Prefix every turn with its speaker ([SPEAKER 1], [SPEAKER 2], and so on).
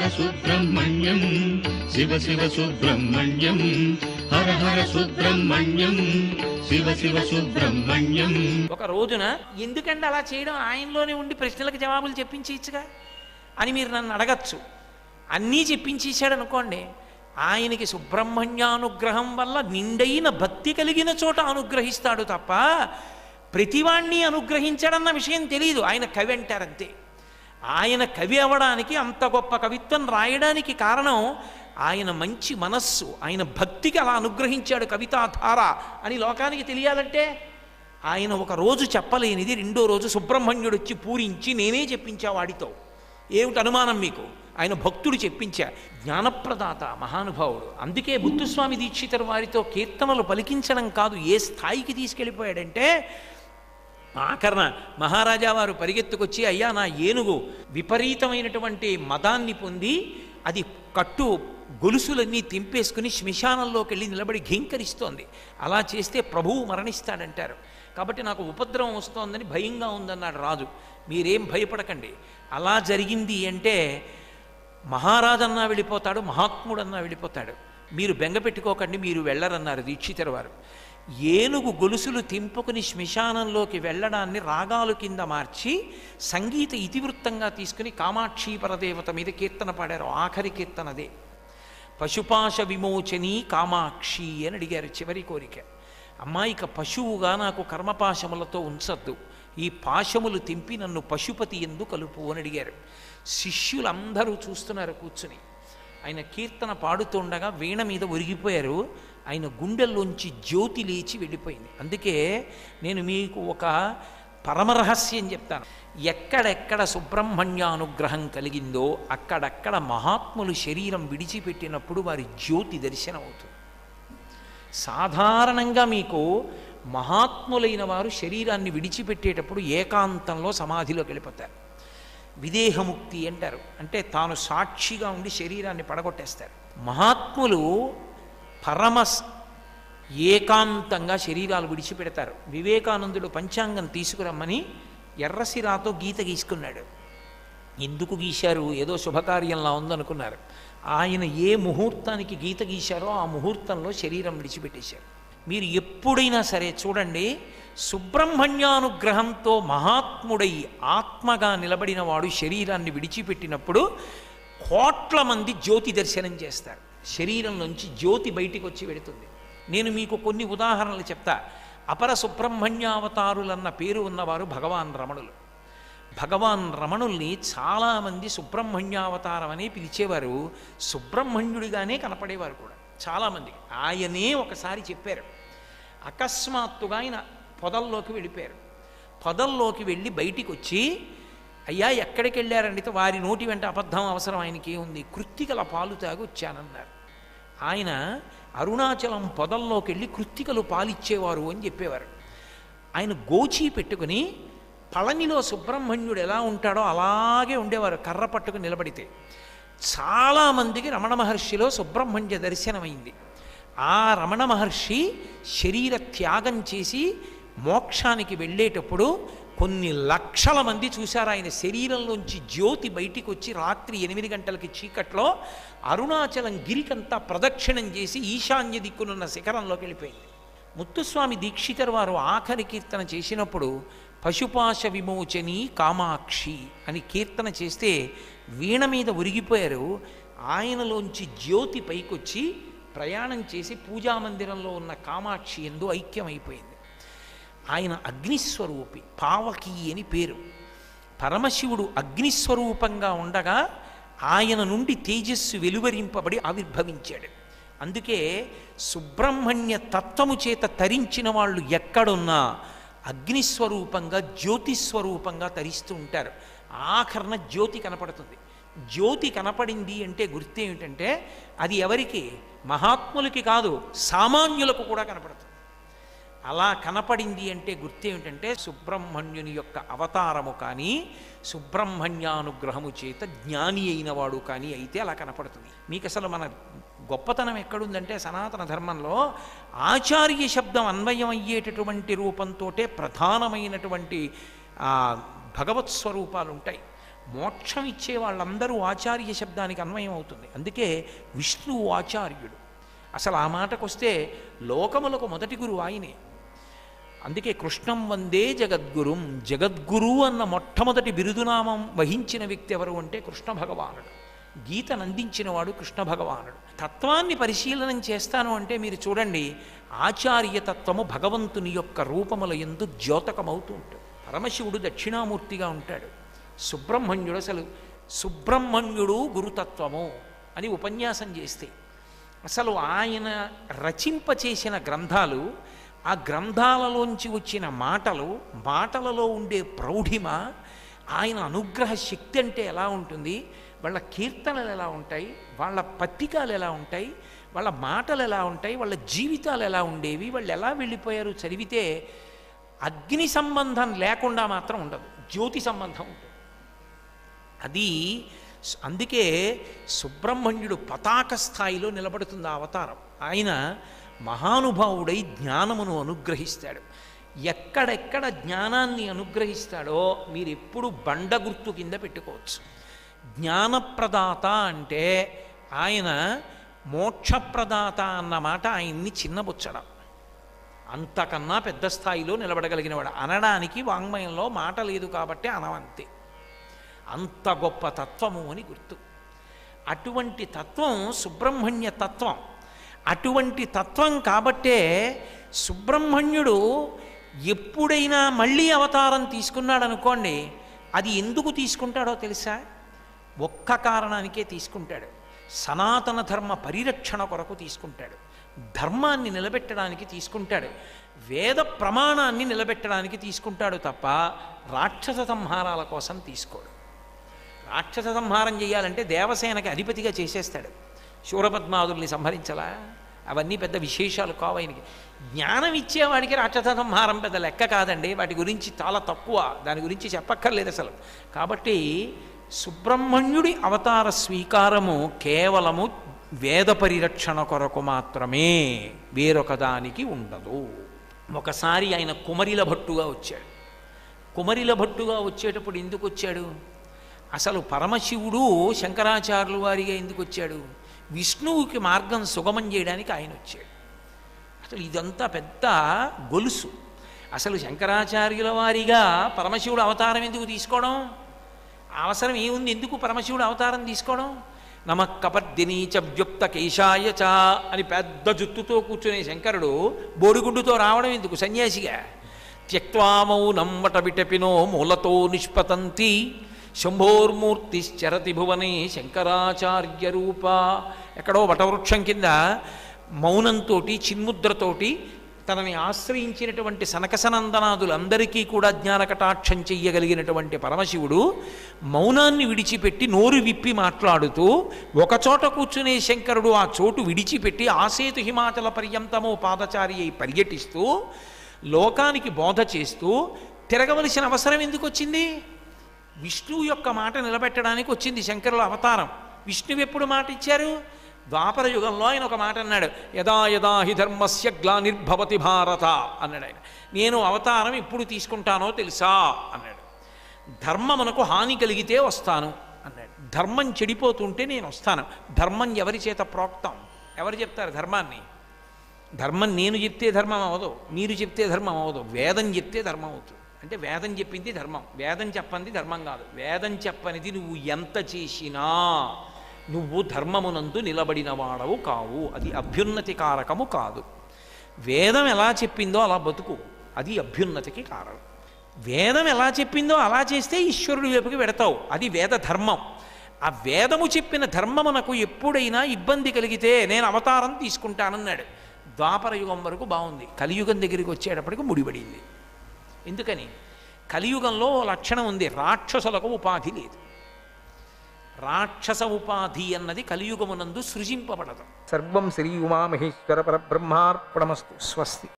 [SPEAKER 1] సుబ్రహ్మణ్యం శివ శివ సుబ్రహ్మణ్యం హర హర సుబ్రహ్మణ్యం శివ శివ సుబ్రహ్మణ్యం
[SPEAKER 2] ఒక రోజున ఎందుకంటే అలా చేయడం ఆయనలోనే ఉండి ప్రశ్నలకు జవాబులు చెప్పించేయచ్చుగా అని మీరు నన్ను అడగచ్చు అన్నీ చెప్పించేశాడు అనుకోండి ఆయనకి సుబ్రహ్మణ్యానుగ్రహం వల్ల నిండైన భక్తి కలిగిన చోట అనుగ్రహిస్తాడు తప్ప ప్రతివాణ్ణి అనుగ్రహించాడన్న విషయం తెలియదు ఆయన కవి అంటారంతే ఆయన కవి అవ్వడానికి అంత గొప్ప కవిత్వం రాయడానికి కారణం ఆయన మంచి మనస్సు ఆయన భక్తికి అలా అనుగ్రహించాడు కవితాధార అని లోకానికి తెలియాలంటే ఆయన ఒక రోజు చెప్పలేనిది రెండో రోజు సుబ్రహ్మణ్యుడు వచ్చి పూరించి నేనే చెప్పించా వాడితో ఏమిటి అనుమానం మీకు ఆయన భక్తుడు చెప్పించా జ్ఞానప్రదాత మహానుభావుడు అందుకే బుద్ధుస్వామి దీక్షితరు వారితో కీర్తనలు పలికించడం కాదు ఏ స్థాయికి తీసుకెళ్ళిపోయాడంటే ఆఖరణ మహారాజా వారు పరిగెత్తుకొచ్చి అయ్యా నా ఏనుగు విపరీతమైనటువంటి మదాన్ని పొంది అది కట్టు గొలుసులన్నీ తెంపేసుకుని శ్మశానంలోకి వెళ్ళి నిలబడి ఘీంకరిస్తోంది అలా చేస్తే ప్రభువు మరణిస్తాడంటారు కాబట్టి నాకు ఉపద్రవం వస్తోందని భయంగా ఉందన్నాడు రాజు మీరేం భయపడకండి అలా జరిగింది అంటే మహారాజన్నా వెళ్ళిపోతాడు మహాత్ముడన్నా వెళ్ళిపోతాడు మీరు బెంగ పెట్టుకోకండి మీరు వెళ్ళరన్నారు దీక్షితరు వారు ఏనుగు గొలుసులు తెంపుకుని శ్మశానంలోకి వెళ్ళడాన్ని రాగాలు కింద మార్చి సంగీత ఇతివృత్తంగా తీసుకుని కామాక్షి పరదేవత మీద కీర్తన పాడారు ఆఖరి కీర్తనదే పశుపాశ విమోచని కామాక్షి అని అడిగారు చివరి కోరిక అమ్మాయిక పశువుగా నాకు కర్మపాశములతో ఉంచద్దు ఈ పాశములు తెంపి నన్ను పశుపతి ఎందు కలుపు అని అడిగారు శిష్యులందరూ చూస్తున్నారు కూర్చుని ఆయన కీర్తన పాడుతుండగా వీణ మీద ఒరిగిపోయారు ఆయన గుండెల్లోంచి జ్యోతి లేచి వెళ్ళిపోయింది అందుకే నేను మీకు ఒక పరమరహస్యం చెప్తాను ఎక్కడెక్కడ సుబ్రహ్మణ్యానుగ్రహం కలిగిందో అక్కడక్కడ మహాత్ములు శరీరం విడిచిపెట్టినప్పుడు వారి జ్యోతి దర్శనం అవుతుంది సాధారణంగా మీకు మహాత్ములైన వారు శరీరాన్ని విడిచిపెట్టేటప్పుడు ఏకాంతంలో సమాధిలోకి వెళ్ళిపోతారు విదేహముక్తి అంటారు అంటే తాను సాక్షిగా ఉండి శరీరాన్ని పడగొట్టేస్తారు మహాత్ములు పరమ స్- ఏకాంతంగా శరీరాలు విడిచిపెడతారు వివేకానందుడు పంచాంగం తీసుకురమ్మని ఎర్రసిరాతో గీత గీసుకున్నాడు ఎందుకు గీశారు ఏదో శుభకార్యంలా ఉందనుకున్నారు ఆయన ఏ ముహూర్తానికి గీత గీశారో ఆ ముహూర్తంలో శరీరం విడిచిపెట్టేశారు మీరు ఎప్పుడైనా సరే చూడండి సుబ్రహ్మణ్యానుగ్రహంతో మహాత్ముడై ఆత్మగా నిలబడిన వాడు శరీరాన్ని విడిచిపెట్టినప్పుడు కోట్ల మంది జ్యోతి దర్శనం చేస్తారు శరీరం నుంచి జ్యోతి బయటికి వచ్చి వెడుతుంది నేను మీకు కొన్ని ఉదాహరణలు చెప్తా అపర సుబ్రహ్మణ్యావతారులన్న పేరు ఉన్నవారు భగవాన్ రమణులు భగవాన్ రమణుల్ని చాలామంది సుబ్రహ్మణ్యావతారం అని పిలిచేవారు సుబ్రహ్మణ్యుడిగానే కనపడేవారు కూడా చాలామంది ఆయనే ఒకసారి చెప్పారు అకస్మాత్తుగా ఆయన పొదల్లోకి వెళ్ళిపోయారు పొదల్లోకి వెళ్ళి బయటికి వచ్చి అయ్యా ఎక్కడికి వెళ్ళారండి వారి నోటి వెంట అబద్ధం అవసరం ఆయనకి ఏముంది కృత్తికల పాలు తాగి వచ్చానన్నారు ఆయన అరుణాచలం పొదల్లోకి వెళ్ళి కృత్తికలు పాలిచ్చేవారు అని చెప్పేవారు ఆయన గోచి పెట్టుకుని పళనిలో సుబ్రహ్మణ్యుడు ఎలా ఉంటాడో అలాగే ఉండేవారు కర్ర పట్టుకుని నిలబడితే చాలామందికి రమణ మహర్షిలో సుబ్రహ్మణ్య దర్శనమైంది ఆ రమణ మహర్షి శరీర త్యాగం చేసి మోక్షానికి వెళ్ళేటప్పుడు కొన్ని లక్షల మంది చూశారు ఆయన శరీరంలోంచి జ్యోతి బయటికి వచ్చి రాత్రి ఎనిమిది గంటలకి చీకట్లో అరుణాచలం గిరికంతా ప్రదక్షిణం చేసి ఈశాన్య దిక్కునున్న శిఖరంలోకి వెళ్ళిపోయింది ముత్తుస్వామి దీక్షితర్ వారు ఆఖరి కీర్తన చేసినప్పుడు పశుపాశ విమోచని కామాక్షి అని కీర్తన చేస్తే వీణ మీద ఉరిగిపోయారు ఆయనలోంచి జ్యోతి పైకొచ్చి ప్రయాణం చేసి పూజామందిరంలో ఉన్న కామాక్షి ఎందు ఐక్యమైపోయింది ఆయన అగ్నిస్వరూపి పావకి అని పేరు పరమశివుడు అగ్నిస్వరూపంగా ఉండగా ఆయన నుండి తేజస్సు వెలువరింపబడి ఆవిర్భవించాడు అందుకే సుబ్రహ్మణ్య తత్వము చేత తరించిన వాళ్ళు ఎక్కడున్నా అగ్నిస్వరూపంగా జ్యోతిస్వరూపంగా తరిస్తూ ఉంటారు ఆఖరణ జ్యోతి కనపడుతుంది జ్యోతి కనపడింది అంటే గుర్తేమిటంటే అది ఎవరికి మహాత్ములకి కాదు సామాన్యులకు కూడా కనపడుతుంది అలా కనపడింది అంటే గుర్తేమిటంటే సుబ్రహ్మణ్యుని యొక్క అవతారము కానీ సుబ్రహ్మణ్యానుగ్రహము చేత జ్ఞాని అయిన వాడు కానీ అయితే అలా కనపడుతుంది మీకు అసలు మన గొప్పతనం ఎక్కడుందంటే సనాతన ధర్మంలో ఆచార్య శబ్దం అన్వయం అయ్యేటటువంటి రూపంతోటే ప్రధానమైనటువంటి ఆ, భగవత్ స్వరూపాలు ఉంటాయి మోక్షం ఇచ్చే వాళ్ళందరూ ఆచార్య శబ్దానికి అన్వయం అవుతుంది అందుకే విష్ణువు ఆచార్యుడు అసలు ఆ మాటకొస్తే లోకములకు మొదటి గురువు ఆయనే అందుకే కృష్ణం వందే జగద్గురుం జగద్గురు అన్న మొట్టమొదటి బిరుదునామం వహించిన వ్యక్తి ఎవరు అంటే కృష్ణ భగవానుడు గీతను అందించినవాడు కృష్ణ భగవానుడు తత్వాన్ని పరిశీలనం చేస్తాను అంటే మీరు చూడండి ఆచార్యతత్వము భగవంతుని యొక్క రూపముల ఎందు ద్యోతకమవుతూ ఉంటుంది పరమశివుడు దక్షిణామూర్తిగా ఉంటాడు సుబ్రహ్మణ్యుడు అసలు సుబ్రహ్మణ్యుడు గురుతత్వము అని ఉపన్యాసం చేస్తే అసలు ఆయన రచింపచేసిన గ్రంథాలు ఆ గ్రంథాలలోంచి వచ్చిన మాటలు మాటలలో ఉండే ప్రౌఢిమ ఆయన అనుగ్రహ శక్తి అంటే ఎలా ఉంటుంది వాళ్ళ కీర్తనలు ఎలా ఉంటాయి వాళ్ళ పత్రికలు ఎలా ఉంటాయి వాళ్ళ మాటలు ఎలా ఉంటాయి వాళ్ళ జీవితాలు ఎలా ఉండేవి వాళ్ళు ఎలా వెళ్ళిపోయారు చదివితే అగ్ని సంబంధం లేకుండా మాత్రం ఉండదు జ్యోతి సంబంధం ఉంటుంది అది స్- అందుకే సుబ్రహ్మణ్యుడు పతాక స్థాయిలో నిలబడుతుంది ఆ అవతారం ఆయన మహానుభావుడై జ్ఞానమును అనుగ్రహిస్తాడు ఎక్కడెక్కడ జ్ఞానాన్ని అనుగ్రహిస్తాడో మీరు ఎప్పుడు బండ గుర్తు కింద పెట్టుకోవచ్చు జ్ఞానప్రదాత అంటే ఆయన మోక్షప్రదాత అన్న మాట ఆయన్ని చిన్నబుచ్చడం అంతకన్నా పెద్ద స్థాయిలో నిలబడగలిగినవాడు అనడానికి వాంగ్మయంలో మాట లేదు కాబట్టి అనవంతే అంత గొప్ప తత్వము అని గుర్తు అటువంటి తత్వం సుబ్రహ్మణ్య తత్వం అటువంటి తత్వం కాబట్టే సుబ్రహ్మణ్యుడు ఎప్పుడైనా మళ్ళీ అవతారం తీసుకున్నాడు అనుకోండి అది ఎందుకు తీసుకుంటాడో తెలుసా ఒక్క కారణానికే తీసుకుంటాడు సనాతన ధర్మ పరిరక్షణ కొరకు తీసుకుంటాడు ధర్మాన్ని నిలబెట్టడానికి తీసుకుంటాడు వేద ప్రమాణాన్ని నిలబెట్టడానికి తీసుకుంటాడు తప్ప రాక్షస సంహారాల కోసం తీసుకోడు రాక్షస సంహారం చేయాలంటే దేవసేనకి అధిపతిగా చేసేస్తాడు శూరపద్మాదుల్ని సంహరించలా అవన్నీ పెద్ద విశేషాలు కావు ఆయనకి జ్ఞానం ఇచ్చేవాడికి రాక్షస సంహారం పెద్ద లెక్క కాదండి వాటి గురించి చాలా తక్కువ దాని గురించి చెప్పక్కర్లేదు అసలు కాబట్టి సుబ్రహ్మణ్యుడి అవతార స్వీకారము కేవలము వేద పరిరక్షణ కొరకు మాత్రమే వేరొక దానికి ఉండదు ఒకసారి ఆయన కుమరిల భట్టుగా వచ్చాడు కుమరిల భట్టుగా వచ్చేటప్పుడు ఎందుకు వచ్చాడు అసలు పరమశివుడు శంకరాచార్యుల వారిగా ఎందుకు వచ్చాడు విష్ణువుకి మార్గం సుగమం చేయడానికి ఆయన వచ్చాడు అసలు ఇదంతా పెద్ద గొలుసు అసలు శంకరాచార్యుల వారిగా పరమశివుడు అవతారం ఎందుకు తీసుకోవడం అవసరం ఏముంది ఎందుకు పరమశివుడు అవతారం తీసుకోవడం నమ కపర్దిని చ వ్యుక్త కేశాయ చ అని పెద్ద జుత్తుతో కూర్చునే శంకరుడు బోడిగుండుతో రావడం ఎందుకు సన్యాసిగా త్యక్వా మౌనం వట విటపినో మూలతో నిష్పతంతి శంభోర్మూర్తిశ్చరతి భువనే శంకరాచార్య రూప ఎక్కడో వటవృక్షం కింద మౌనంతో చిన్ముద్రతోటి తనని ఆశ్రయించినటువంటి సనకసనందనాదులందరికీ కూడా జ్ఞానకటాక్షం చెయ్యగలిగినటువంటి పరమశివుడు మౌనాన్ని విడిచిపెట్టి నోరు విప్పి మాట్లాడుతూ ఒకచోట కూర్చునే శంకరుడు ఆ చోటు విడిచిపెట్టి ఆసేతు హిమాచల పర్యంతమో పాదచారి అయి పర్యటిస్తూ లోకానికి బోధ చేస్తూ తిరగవలసిన అవసరం ఎందుకు వచ్చింది విష్ణువు యొక్క మాట నిలబెట్టడానికి వచ్చింది శంకరుల అవతారం విష్ణువు ఎప్పుడు మాట ఇచ్చారు ద్వాపర యుగంలో ఆయన ఒక మాట అన్నాడు యదా యదా హి ధర్మస్య గ్లానిర్భవతి భారత అన్నాడు ఆయన నేను అవతారం ఎప్పుడు తీసుకుంటానో తెలుసా అన్నాడు ధర్మమునకు హాని కలిగితే వస్తాను అన్నాడు ధర్మం చెడిపోతుంటే నేను వస్తాను ధర్మం ఎవరి చేత ప్రోక్తం ఎవరు చెప్తారు ధర్మాన్ని ధర్మం నేను చెప్తే ధర్మం అవ్వదు మీరు చెప్తే ధర్మం అవ్వదు వేదం చెప్తే ధర్మం అవుతుంది అంటే వేదం చెప్పింది ధర్మం వేదం చెప్పంది ధర్మం కాదు వేదం చెప్పనిది నువ్వు ఎంత చేసినా నువ్వు ధర్మమునందు నిలబడిన వాడవు కావు అది అభ్యున్నతి కారకము కాదు వేదం ఎలా చెప్పిందో అలా బతుకు అది అభ్యున్నతికి కారణం వేదం ఎలా చెప్పిందో అలా చేస్తే ఈశ్వరుడి వైపుకి పెడతావు అది వేద ధర్మం ఆ వేదము చెప్పిన ధర్మమునకు ఎప్పుడైనా ఇబ్బంది కలిగితే నేను అవతారం తీసుకుంటానన్నాడు ద్వాపర యుగం వరకు బాగుంది కలియుగం దగ్గరికి వచ్చేటప్పటికి ముడిపడింది ఎందుకని కలియుగంలో ఓ లక్షణం ఉంది రాక్షసులకు ఉపాధి లేదు రాక్షస ఉపాధి అన్నది కలియుగమునందు సృజింపబడదు
[SPEAKER 3] సర్వం శ్రీ ఉమామహేశ్వర పరబ్రహ్మార్పణమస్తు స్వస్తి